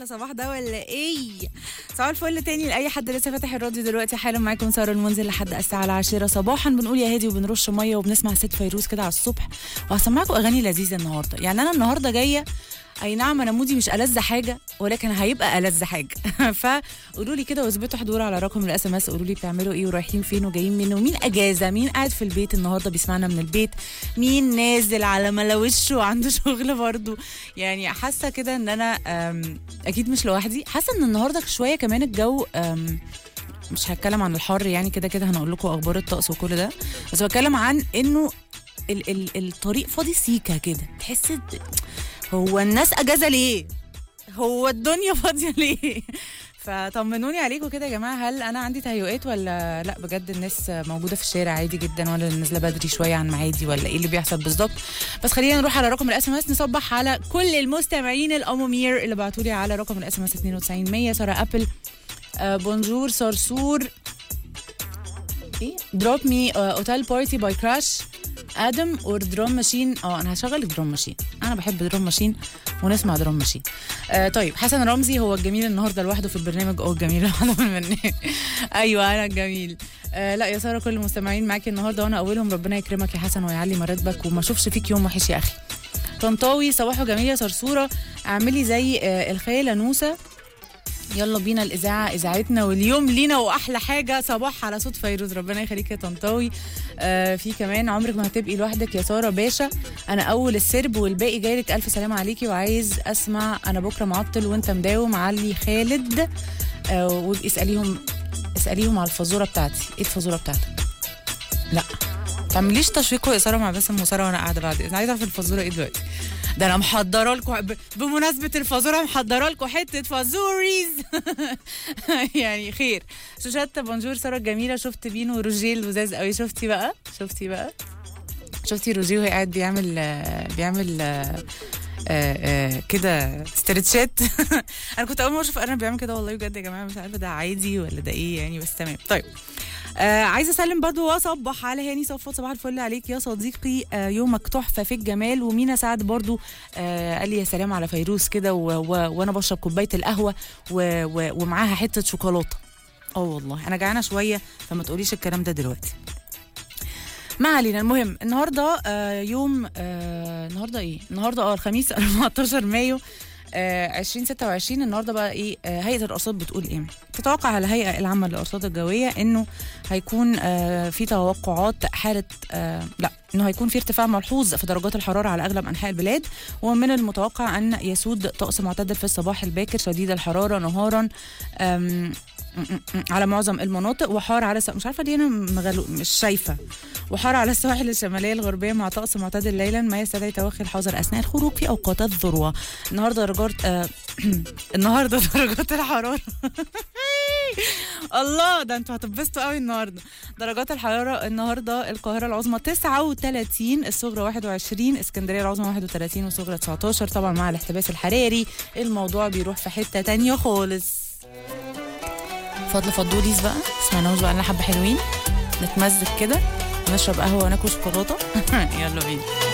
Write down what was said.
احلى صباح ده ولا ايه صباح الفل تاني لاي حد لسه فاتح الراديو دلوقتي حالا معاكم ساره المنزل لحد الساعه العاشرة صباحا بنقول يا هادي وبنرش ميه وبنسمع ست فيروز كده على الصبح وهسمعكم اغاني لذيذه النهارده يعني انا النهارده جايه اي نعم انا مودي مش ألذ حاجه ولكن هيبقى ألذ حاجه فقولوا لي كده واثبتوا حضور على رقم الاس ام اس قولوا لي بتعملوا ايه ورايحين فين وجايين منين ومين اجازه مين قاعد في البيت النهارده بيسمعنا من البيت مين نازل على ملاوشه وعنده شغل برضه يعني حاسه كده ان انا أم، اكيد مش لوحدي حاسه ان النهارده شويه كمان الجو أم، مش هتكلم عن الحر يعني كده كده هنقول لكم اخبار الطقس وكل ده بس بتكلم عن انه ال ال الطريق فاضي سيكا كده تحس هو الناس اجازه ليه هو الدنيا فاضيه ليه فطمنوني عليكم كده يا جماعه هل انا عندي تهيؤات ولا لا بجد الناس موجوده في الشارع عادي جدا ولا نازله بدري شويه عن معادي ولا ايه اللي بيحصل بالظبط بس خلينا نروح على رقم الاس ام اس نصبح على كل المستمعين الامومير اللي بعتوا لي على رقم الاس ام اس 92 100 ساره ابل آه بونجور صرصور ايه دروب مي اوتيل بارتي باي كراش ادم اور درام ماشين اه انا هشغل درام ماشين انا بحب درام ماشين ونسمع درام ماشين آه طيب حسن رمزي هو الجميل النهارده لوحده في البرنامج اه الجميل لوحده في البرنامج ايوه انا الجميل آه لا يا ساره كل المستمعين معاكي النهارده وانا اولهم ربنا يكرمك يا حسن ويعلي مرتبك وما اشوفش فيك يوم وحش يا اخي طنطاوي صباحه جميل يا صرصوره اعملي زي آه الخيله نوسه يلا بينا الاذاعه اذاعتنا واليوم لينا واحلى حاجه صباح على صوت فيروز ربنا يخليك يا طنطاوي آه في كمان عمرك ما هتبقي لوحدك يا ساره باشا انا اول السرب والباقي جايلك الف سلام عليكي وعايز اسمع انا بكره معطل وانت مداوم علي خالد آه وابقي اساليهم اساليهم على الفازوره بتاعتي ايه الفازوره بتاعتك لا تعمليش تشويق يا ساره مع باسم وساره وانا قاعده بعد اذن عايزه اعرف الفازوره ايه دلوقتي ده انا محضره لكم ب... بمناسبه الفازوره محضره لكم حته فازوريز يعني خير شوشتة بونجور ساره الجميله شفت بينو روجيه لزاز قوي شفتي بقى شفتي بقى شفتي روجيه وهي قاعد بيعمل آه، بيعمل آه، آه، آه، كده استرتشات انا كنت اول ما اشوف انا بيعمل كده والله بجد يا جماعه مش عارفه ده عادي ولا ده ايه يعني بس تمام طيب آه عايزه اسلم برضو واصبح على هاني صفوت صباح الفل عليك يا صديقي آه يومك تحفه في الجمال ومينا سعد برضو آه قال لي يا سلام على فيروز كده و- و- وانا بشرب كوبايه القهوه و- و- ومعاها حته شوكولاته اه والله انا جعانه شويه فما تقوليش الكلام ده دلوقتي ما علينا المهم النهارده آه يوم آه النهارده ايه النهارده اه الخميس 14 مايو آه 2026 النهارده بقى ايه آه هيئه الارصاد بتقول ايه تتوقع الهيئه العامه للارصاد الجويه انه هيكون آه في توقعات حاله آه لا انه هيكون في ارتفاع ملحوظ في درجات الحراره على اغلب انحاء البلاد ومن المتوقع ان يسود طقس معتدل في الصباح الباكر شديد الحراره نهارا آم، م- م- م- على معظم المناطق وحار على س... مش عارفه ليه انا مغلو... مش شايفه وحار على السواحل الشماليه الغربيه مع طقس معتدل ليلا ما يستدعي توخي الحذر اثناء الخروج في اوقات الذروه النهارده درجات آه النهارده درجات الحراره الله ده انتوا هتنبسطوا قوي النهارده درجات الحراره النهارده القاهره العظمى 39 الصغرى 21 اسكندريه العظمى 31 والصغرى 19 طبعا مع الاحتباس الحراري الموضوع بيروح في حته تانية خالص فضل فضوليز بقى سمعناهوش بقى لنا حبه حلوين نتمزج كده نشرب قهوه وناكل شوكولاته يلا بينا